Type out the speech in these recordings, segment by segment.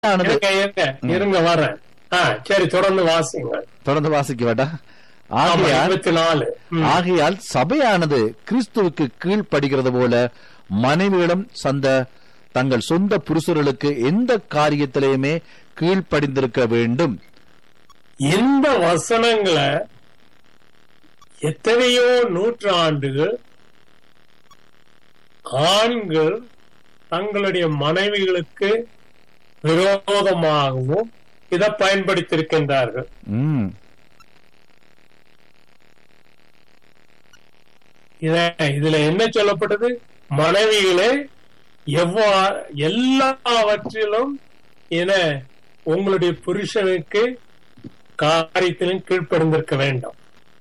ஆனது இருங்க இருங்க இருங்க வரேன் ஆ சரி தொடர்ந்து வாசிங்க தொடர்ந்து வாசிக்க வேண்டாம் ஆமா ஆகையால் இருபத்தி நாலு ம். ஆகையால் சபையானது கிறிஸ்துவுக்கு கீழ்ப்படுகிறது போல மனைவிகளும் சந்த தங்கள் சொந்த புருஷர்களுக்கு எந்த காரியத்திலேயுமே கீழ்ப்படிந்திருக்க வேண்டும் இந்த வசனங்களை எத்தனையோ நூற்றாண்டுகள் ஆண்கள் தங்களுடைய மனைவிகளுக்கு விரோதமாகவும் இதை பயன்படுத்தியிருக்கின்றார்கள் ம், இத இதுல என்ன சொல்லப்பட்டது மனைவிகளே எவ்வா எல்லாவற்றிலும் என உங்களுடைய புருஷனுக்கு காரியத்திலும் கீழ்ப்படிந்திருக்க வேண்டும்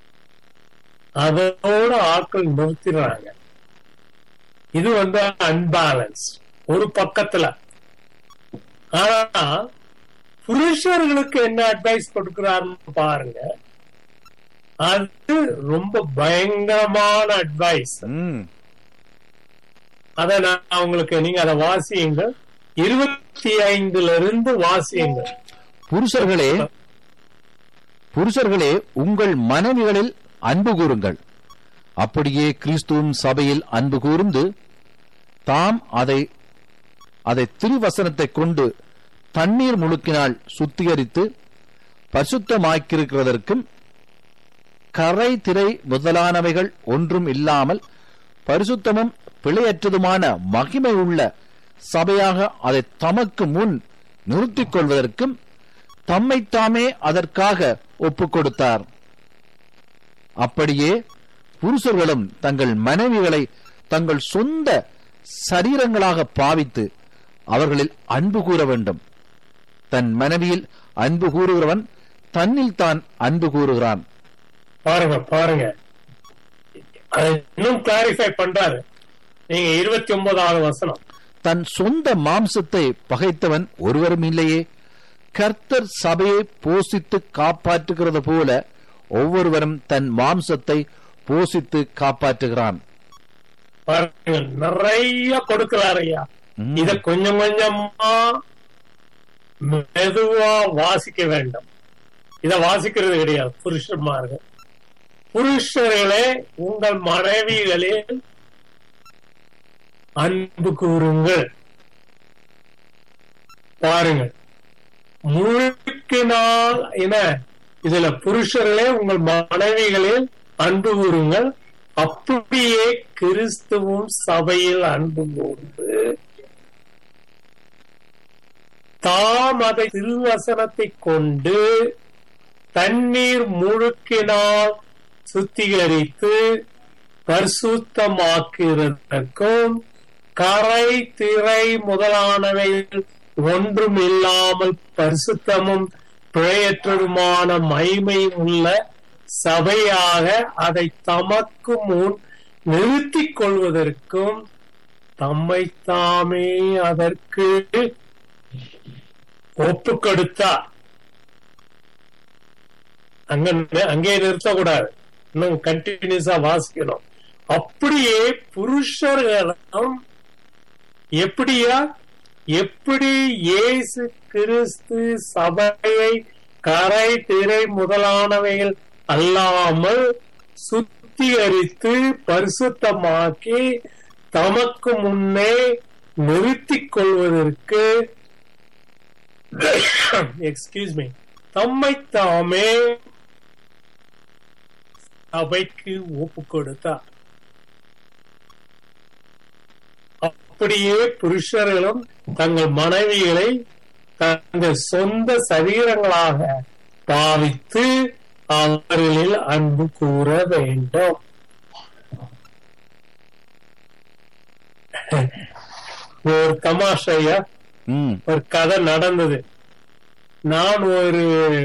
அதோட ஆட்கள் நிறுத்திடுறாங்க இது வந்து அன்பேலன்ஸ் ஒரு பக்கத்துல ஆனா புருஷர்களுக்கு என்ன அட்வைஸ் கொடுக்கிறாருன்னு பாருங்க அது ரொம்ப பயங்கரமான அட்வைஸ் ம். அத நான் உங்களுக்கு நீங்க அதை வாசியுங்க இருபத்தி ஐந்துல இருந்து வாசியுங்க புருஷர்களே புருஷர்களே உங்கள் மனைவிகளில் அன்பு கூறுங்கள் அப்படியே கிறிஸ்துவும் சபையில் அன்பு கூர்ந்து தாம் அதை அதை திருவசனத்தை கொண்டு தண்ணீர் முழுக்கினால் சுத்திகரித்து பரிசுத்தமாக்கியிருக்கிறதற்கும் கரை திரை முதலானவைகள் ஒன்றும் இல்லாமல் பரிசுத்தமும் பிழையற்றதுமான மகிமை உள்ள சபையாக அதை தமக்கு முன் நிறுத்திக் கொள்வதற்கும் தம்மைத்தாமே அதற்காக ஒப்புக் கொடுத்தார் அப்படியே புருஷர்களும் தங்கள் மனைவிகளை தங்கள் சொந்த சரீரங்களாக பாவித்து அவர்களில் அன்பு கூற வேண்டும் தன் மனைவியில் அன்பு கூறுகிறவன் தன்னில் தான் அன்பு கூறுகிறான் பாருங்க பாருங்க அதை இன்னும் கிளாரிஃபை பண்றாரு நீங்க இருபத்தி ஒன்பதாவது வசனம் தன் சொந்த மாம்சத்தை பகைத்தவன் ஒருவரும் இல்லையே கர்த்தர் சபையை போஷித்து காப்பாற்றுகிறது போல ஒவ்வொருவரும் தன் மாம்சத்தை போஷித்து காப்பாற்றுகிறான் பாருங்க நிறைய கொடுக்கிறாரு ஐயா ம். இத கொஞ்சம் கொஞ்சமா மெதுவா வாசிக்க வேண்டும் இத வாசிக்கிறது கிடையாது புருஷன்மார்கள் புருஷர்களே உங்கள் மனைவிகளில் அன்பு கூறுங்கள் பாருங்கள் முழுக்கினால் என இதுல புருஷர்களே உங்கள் மனைவிகளில் அன்பு கூறுங்கள் அப்படியே கிறிஸ்துவும் சபையில் அன்பு கூர்ந்து தாம் அதை திருவசனத்தை கொண்டு தண்ணீர் முழுக்கினால் சுத்திகரித்து பரிசுத்தமாக்குவதற்கும் கரை திரை முதலானவை ஒன்றும் இல்லாமல் பரிசுத்தமும் பிழையற்றதுமான மகிமை உள்ள சபையாக அதை தமக்கு முன் நிறுத்திக் கொள்வதற்கும் தம்மை தாமே அதற்கு ஒப்பு கொடுத்தார் அங்க அங்கே நிறுத்தக்கூடாது இன்னும் கண்டினியூஸா வாசிக்கணும் அப்படியே புருஷர்களும் எப்படியா எப்படி இயேசு கிறிஸ்து சபையை கரை திரை முதலானவைகள் அல்லாமல் சுத்திகரித்து பரிசுத்தமாக்கி தமக்கு முன்னே நிறுத்திக் கொள்வதற்கு எக்ஸ்கியூஸ் மீ தம்மை தாமே சபைக்கு ஒப்பு கொடுத்தார் அப்படியே புருஷர்களும் தங்கள் மனைவிகளை தங்கள் சொந்த சரீரங்களாக பாவித்து அவர்களில் அன்பு கூற வேண்டும் ஒரு தமாஷையா ம், ஒரு கதை நடந்தது நான் ஒரு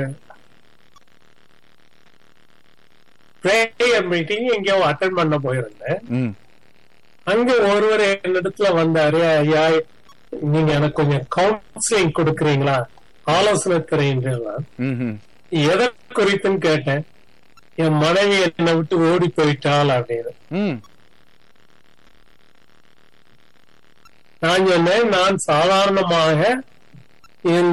பிரேயர் மீட்டிங் எங்கேயோ அட்டன் பண்ண போயிருந்தேன் ம், அங்க ஒருவர் என்னிடத்துல வந்தாரு ஐயா நீங்க எனக்கு கொஞ்சம் கவுன்சிலிங் கொடுக்குறீங்களா ஆலோசனை தரீங்களா ம், ம். எதை குறித்துன்னு கேட்டேன் என் மனைவி என்னை விட்டு ஓடி போயிட்டாள் அப்படின்னு ம், நான் சொன்னேன் நான் சாதாரணமாக என்